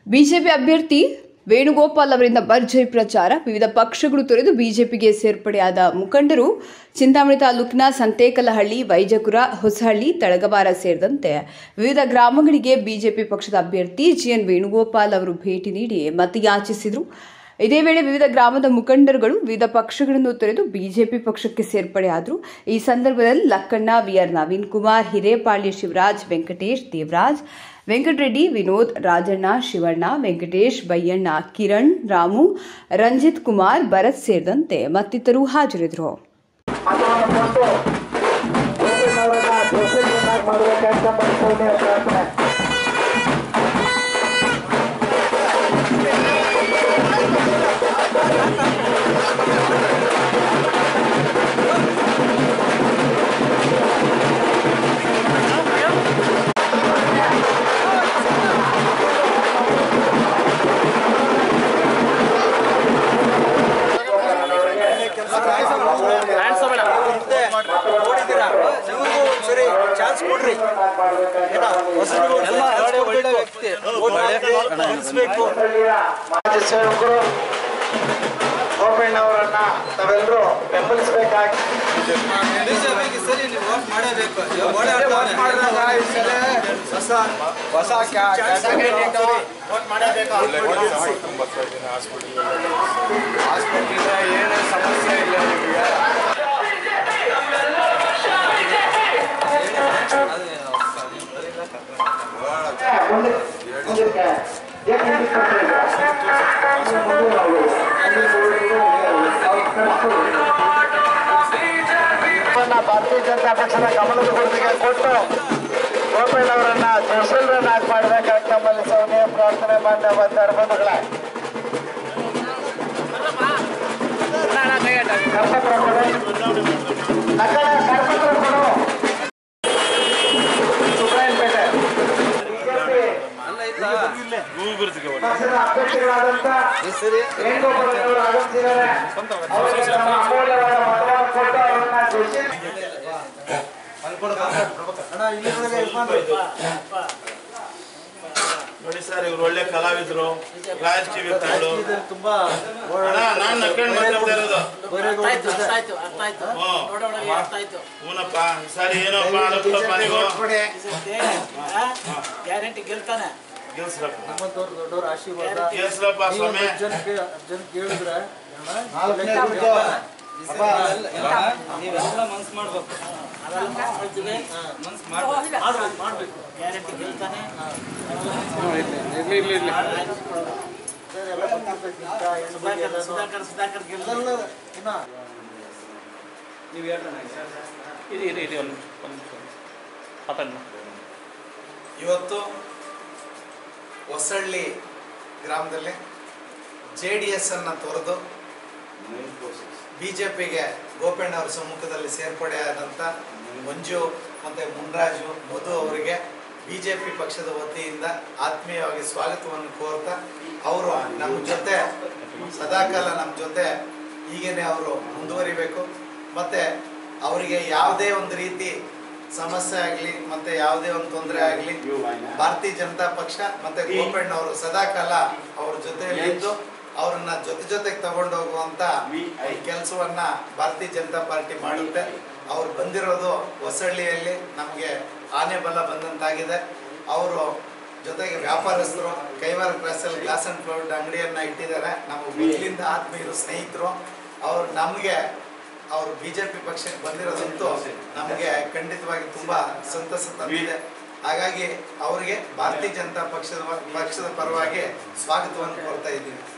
BJP ಅಭ್ಯರ್ಥಿ ವೇಣುಗೋಪಾಲ್ ಅವರಿಂದ ಭರ್ಜರಿ ಪ್ರಚಾರ ವಿವಿಧ ಪಕ್ಷಗಳು ತೊರೆದು ಬಿಜೆಪಿಗೆ ಸೇರ್ಪಡೆಯಾದ ಮುಖಂಡರು ಚಿಂತಾಮಣಿ ತಾಲೂಕಿನ ಸಂತೇಕಲಹಳ್ಳಿ ವೈಜಪುರ ಹೊಸಹಳ್ಳಿ ತಳಗಬಾರ ಸೇರಿದಂತೆ ವಿವಿಧ ಗ್ರಾಮಗಳಿಗೆ ಬಿಜೆಪಿ ಪಕ್ಷದ ಅಭ್ಯರ್ಥಿ ಜಿಎನ್ ವೇಣುಗೋಪಾಲ್ ಅವರು ಭೇಟಿ ನೀಡಿ ಮತಯಾಚಿಸಿದರು ಇದೇ ವೇಳೆ ವಿವಿಧ ಗ್ರಾಮದ ಮುಖಂಡರುಗಳು ವಿವಿಧ ಪಕ್ಷಗಳನ್ನು ತೊರೆದು ಬಿಜೆಪಿ ಪಕ್ಷಕ್ಕೆ ಸೇರ್ಪಡೆಯಾದರು ಈ ಸಂದರ್ಭದಲ್ಲಿ ಲಕ್ಕಣ್ಣ ವಿಆರ್ ನವೀನ್ ಕುಮಾರ್ ಹಿರೇಪಾಳ್ಯ ಶಿವರಾಜ್ ವೆಂಕಟೇಶ್ ದೇವರಾಜ್ ವೆಂಕಟರೆಡ್ಡಿ ವಿನೋದ್ ರಾಜಣ್ಣ ಶಿವಣ್ಣ ವೆಂಕಟೇಶ್ ಬಯ್ಯಣ್ಣ ಕಿರಣ್ ರಾಮು ರಂಜಿತ್ ಕುಮಾರ್ ಭರತ್ ಸೇರಿದಂತೆ ಮತ್ತಿತರರು ಹಾಜರಿದ್ದರು ಮತವನ್ನು ಕೊಟ್ಟು ಅವರನ್ನ ಪ್ರೆಸಿಡೆಂಟ್ ಮಾಡಬೇಕಂತ ಬಯಸುವುದೇ ಪ್ರಾರ್ಥನೆ ನೋಡಿದ್ದೀರಾ ಇವ್ರಿಗೂ ಒಂದ್ಸರಿ ಚಾನ್ಸ್ ಕೊಡ್ರಿ ಏನೋ ಹೊಸಬ್ರಿಗೂ ಒಂದ್ಸರಿ chance ಕೊಡ್ಬೇಕು. vote ಹಾಕಿ ಗೆಲ್ಸ್ಬೇಕು. ಮಾಜಿ ಸೇವಕರು ಗೋಪಣ್ಣ ಅವರನ್ನ ತಾವೆಲ್ಲರೂ ಬೆಂಬಲಿಸಬೇಕಾಗಿ ಬಿಜೆಪಿಗೆ ಸರಿ ನೀವು vote ಮಾಡೇಬೇಕು. ಇವಾಗ ಓಡಾಡ್ತಾವ್ನೆ. ಹೊಸ ಹೊಸ ಕ್ಯಾಂಡಿಡೇಟ್ ಏನು ಸಮಸ್ಯೆ ಇಲ್ಲ ನಿಮಗೆ ಮುಂದೆ ಮುಂದಕ್ಕೆ ಏನ್ ಹಿಂದಕ್ಕೆ ಬರ್ತಾ ಇಲ್ಲ? ಮುಂದೆ ಹೋಗ್ಬೋದು. ಅಲ್ಲಿ ಹೋಗೋದು, ಅವ್ರು ಕಳಿಸ್ಕೊಡು. ಇವನ್ನ ಭಾರತೀಯ ಜನತಾ ಪಕ್ಷದ ಗಮನದ ಗುರುತಿಗೆ ಕೊಟ್ಟು ಗೋಪಣ್ಣ ಅವರನ್ನ ಜಯಶೀಲರನ್ನಾಗಿ ಮಾಡಬೇಕಂತ ನಮ್ಮಲ್ಲಿ ಸೌನ್ಯ ಪ್ರಾರ್ಥನೆ ಮಾಡಿದ ಬಂದಾರ ಬಂಧುಗಳೇ ಕರ್ಪತ್ರ ಕೊಡು ನಕಲ ಕರ್ಪತ್ರ ಕೊಡು ಸುಬ್ರಾಯನ್ಪೇಟೆ ಬಿಜೆಪಿ ಪಕ್ಷದ ಅಭ್ಯರ್ಥಿಗಳಾದಂತ ವೇಣುಗೋಪಾಲ್ ಅವರು ಆಗಮಿಸಿದ್ದಾರೆ ಅವರಿಗೆ ನಮ್ಮ ಅಮೂಲ್ಯವಾದ ಮತವನ್ನು ಕೊಟ್ಟು ಅವರನ್ನ ಜಯಶೀಲ ನೋಡಿ ಸರ್ ಇವ್ರು ಒಳ್ಳೆ ಕಲಾವಿದ್ರು ರಾಜಕೀಯ ವ್ಯಕ್ತಿಗಳು ತುಂಬಾ ಅಣ್ಣ, ನಾನ್ ನಕ್ಕೊಂಡ್ ಮಾತಾಡ್ತಾ ಇರೋದು ಅರ್ಥಾಯ್ತು ಅರ್ಥಾಯ್ತು ಅರ್ಥಾಯ್ತು ಹ್ಮ್. ನೋಡೋಣ ಅರ್ಥಾಯ್ತು ಹೂನಪ್ಪ ಸರಿ ಏನಪ್ಪ ಅನುಕೂಲಪ್ಪ ನೀವು ಗ್ಯಾರಂಟಿ ಗೆಲ್ತಾನೆ ಗೆಲ್ಸ್ರಪ್ಪ ನಮ್ಮಂತವ್ರು ದೊಡ್ಡವ್ರ ಆಶೀರ್ವಾದ ಗೆಲ್ಸ್ರಪ್ಪ ಸ್ವಾಮಿ ಜನಕ್ಕೆ ಜನ ಕೇಳಿದ್ರೆ ನೀವೆಲ್ಲ ಮನ್ಸು ಮಾಡ್ಬೇಕು ಅವೆಲ್ಲ ಮಾಡ್ಕೊಳ್ತೀವಿ ಮನ್ಸು ಮಾಡ್ಬೇಕು ಮಾಡ್ಬೇಕು ಗ್ಯಾರಂಟಿ ಗೆಲ್ತಾನೆ ಎಲ್ಲ ಗೊತ್ತಿರ್ತೈತಿ ಇಂಥ ಹೆಣ್ಣು ಬಗ್ಗೆ ಸುಧಾಕರ್ ಎಲ್ಲನೂ. ಸುಧಾಕರ್ ಸುಧಾಕರ್ ಗೆಲ್ಲ ಅದೆಲ್ಲ ಇನ್ನ ನೀವು ಹೇಳ್ತಾನೆ ಇದು ಇದು ಇದು ಒಂದು ಒಂದು ಮಾತಾಡಿ ಇವತ್ತು ಹೊಸಳ್ಳಿ ಗ್ರಾಮದಲ್ಲಿ ಜೆ ಡಿ ಎಸ್ ಅನ್ನು ತೊರೆದು ಬಿ ಜೆ ಪಿಗೆ ಗೋಪಣ್ಣ ಅವರ ಸಮ್ಮುಖದಲ್ಲಿ ಸೇರ್ಪಡೆಯಾದಂಥ ಮಂಜು ಮತ್ತು ಮುನ್ರಾಜು ಮಧು ಅವರಿಗೆ ಬಿ ಜೆ ಪಿ ಪಕ್ಷದ ವತಿಯಿಂದ ಆತ್ಮೀಯವಾಗಿ ಸ್ವಾಗತವನ್ನು ಕೋರ್ತಾ ಅವರು ನಮ್ಮ ಜೊತೆ ಸದಾಕಾಲ ನಮ್ಮ ಜೊತೆ ಹೀಗೇನೆ ಅವರು ಮುಂದುವರಿಬೇಕು ಮತ್ತು ಅವರಿಗೆ ಯಾವುದೇ ಒಂದು ರೀತಿ ಸಮಸ್ಯೆ ಆಗಲಿ ಮತ್ತು ಯಾವುದೇ ಒಂದು ತೊಂದರೆ ಆಗಲಿ ಭಾರತೀಯ ಜನತಾ ಪಕ್ಷ ಮತ್ತು ಗೋಪಣ್ಣ ಅವರು ಸದಾಕಾಲ ಅವ್ರ ಜೊತೆಯಲ್ಲಿ ಇದ್ದು ಅವ್ರನ್ನ ಜೊತೆ ಜೊತೆಗೆ ತಗೊಂಡು ಹೋಗುವಂತ ಕೆಲಸವನ್ನ ಭಾರತೀಯ ಜನತಾ ಪಾರ್ಟಿ ಮಾಡುತ್ತೆ ಅವ್ರು ಬಂದಿರೋದು ಹೊಸಳ್ಳಿಯಲ್ಲಿ ನಮಗೆ ಆನೆ ಬಲ ಬಂದಂತಾಗಿದೆ ಅವರು ಜೊತೆಗೆ ವ್ಯಾಪಾರಸ್ಥರು ಕೈವಾರ ಕ್ರಾಸಲ್ಲಿ ಗ್ಲಾಸ್ ಅಂಡ್ ಕ್ಲೌಡ್ ಅಂಗಡಿಯನ್ನ ಇಟ್ಟಿದ್ದಾರೆ ನಮ್ಮ ಮೊದಲಿಂದ ಆತ್ಮೀಯರು ಸ್ನೇಹಿತರು ಅವ್ರು ನಮಗೆ ಅವರು ಬಿ ಜೆ ಪಿ ಪಕ್ಷಕ್ಕೆ ಬಂದಿರೋದಂತೂ ನಮಗೆ ಖಂಡಿತವಾಗಿ ತುಂಬಾ ಸಂತಸ ತಂದಿದೆ ಹಾಗಾಗಿ ಅವರಿಗೆ ಭಾರತೀಯ ಜನತಾ ಪಕ್ಷದ ಪಕ್ಷದ ಪರವಾಗಿ ಸ್ವಾಗತವನ್ನು ಕೋರ್ತಾ ಇದ್ದೀನಿ